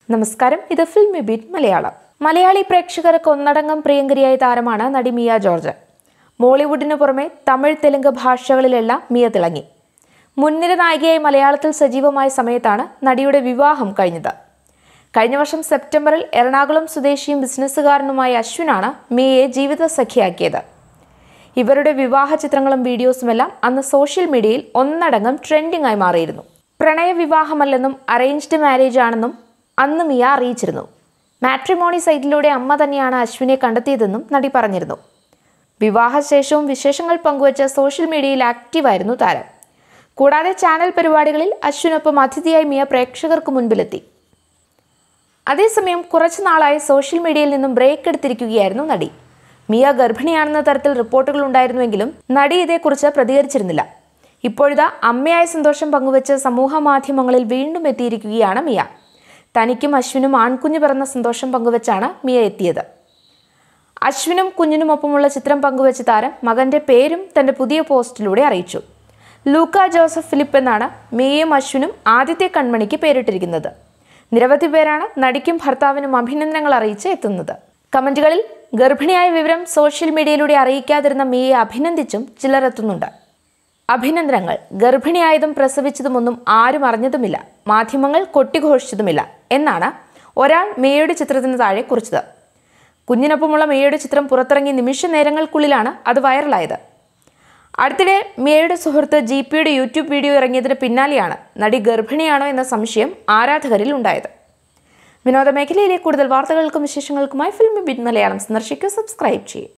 നമസ്കാരം ഇത് filmy beat Malayalam Malayali പ്രേക്ഷകർക്ക് ഒന്നടങ്കം പ്രിയങ്കരിയായ താരമാണ് നടി മിയ ജോർജ് മോളിവുഡിന് പുറമെ തമിഴ് തെലുങ്ക് ഭാഷകളിലെല്ലാം മിയ തിളങ്ങി മുൻനിര നായികയായി മലയാളത്തിൽ സജീവമായ സമയത്താണ് നടിയുടെ വിവാഹം കഴിഞ്ഞത് കഴിഞ്ഞ വർഷം സെപ്റ്റംബറിൽ എറണാകുളം സ്വദേശിയും ബിസിനസ്സുകാരനുമായ അശ്വിനാണ് മിയയെ ജീവിത സഖിയാക്കിയത് ഇവരുടെ വിവാഹ ചിത്രങ്ങളും വീഡിയോസുമെല്ലാം അന്ന് സോഷ്യൽ മീഡിയയിൽ ഒന്നടങ്കം ട്രെൻഡിംഗ് ആയി മാറിയിരുന്നു പ്രണയ വിവാഹമല്ലെന്നും അറേഞ്ച്ഡ് മാരേജ് ആണെന്നും അന്ന് മിയ അറിയിച്ചിരുന്നു മാട്രിമോണി സൈറ്റിലൂടെ അമ്മ തന്നെയാണ് അശ്വിനെ കണ്ടെത്തിയതെന്നും നടി പറഞ്ഞിരുന്നു വിവാഹശേഷവും വിശേഷങ്ങൾ പങ്കുവച്ച സോഷ്യൽ മീഡിയയിൽ ആക്റ്റീവായിരുന്നു താരം കൂടാതെ ചാനൽ പരിപാടികളിൽ അശ്വിനൊപ്പം അതിഥിയായി മിയ പ്രേക്ഷകർക്ക് മുൻപിലെത്തി അതേസമയം കുറച്ചു നാളായി സോഷ്യൽ മീഡിയയിൽ നിന്നും ബ്രേക്ക് എടുത്തിരിക്കുകയായിരുന്നു നടി മിയ ഗർഭിണിയാണെന്ന തരത്തിൽ റിപ്പോർട്ടുകൾ ഉണ്ടായിരുന്നുവെങ്കിലും നടി ഇതേക്കുറിച്ച് പ്രതികരിച്ചിരുന്നില്ല ഇപ്പോഴിതാ അമ്മയായ സന്തോഷം പങ്കുവച്ച് സമൂഹ മാധ്യമങ്ങളിൽ വീണ്ടും എത്തിയിരിക്കുകയാണ് മിയ തനിക്കും അശ്വിനും ആൺകുഞ്ഞ് പിറന്ന സന്തോഷം പങ്കുവച്ചാണ് മിയ എത്തിയത് അശ്വിനും കുഞ്ഞിനുമൊപ്പമുള്ള ചിത്രം പങ്കുവച്ച താരം മകന്റെ പേരും തന്റെ പുതിയ പോസ്റ്റിലൂടെ അറിയിച്ചു ലൂക്ക ജോസഫ് ഫിലിപ്പ് എന്നാണ് മിയയും അശ്വിനും ആദ്യത്തെ കൺമണിക്ക് പേരിട്ടിരിക്കുന്നത് നിരവധി പേരാണ് നടിക്കും ഭർത്താവിനും അഭിനന്ദനങ്ങൾ അറിയിച്ച് എത്തുന്നത് കമന്റുകളിൽ ഗർഭിണിയായ വിവരം സോഷ്യൽ മീഡിയയിലൂടെ അറിയിക്കാതിരുന്ന മിയയെ അഭിനന്ദിച്ചും ചിലർ എത്തുന്നുണ്ട് അഭിനന്ദനങ്ങൾ ഗർഭിണിയായതും പ്രസവിച്ചതുമൊന്നും ആരും അറിഞ്ഞതുമില്ല മാധ്യമങ്ങൾ കൊട്ടിഘോഷിച്ചതുമില്ല എന്നാണ് ഒരാൾ മേയുടെ ചിത്രത്തിന് താഴെ കുറിച്ചത് കുഞ്ഞിനൊപ്പമുള്ള മേയുടെ ചിത്രം പുറത്തിറങ്ങിയ നിമിഷ നേരങ്ങൾക്കുള്ളിലാണ് അത് വൈറലായത് അടുത്തിടെ മിയയുടെ സുഹൃത്ത് ജി പിയുടെ യൂട്യൂബ് വീഡിയോ ഇറങ്ങിയതിന് പിന്നാലെയാണ് നടി ഗർഭിണിയാണോ എന്ന സംശയം ആരാധകരിൽ ഉണ്ടായത് വിനോദ മേഖലയിലെ കൂടുതൽ വാർത്തകൾക്കും വിശേഷങ്ങൾക്കുമായി ഫിൽമി ബിറ്റ് മലയാളം സന്ദർശിക്കുക സബ്സ്ക്രൈബ് ചെയ്യും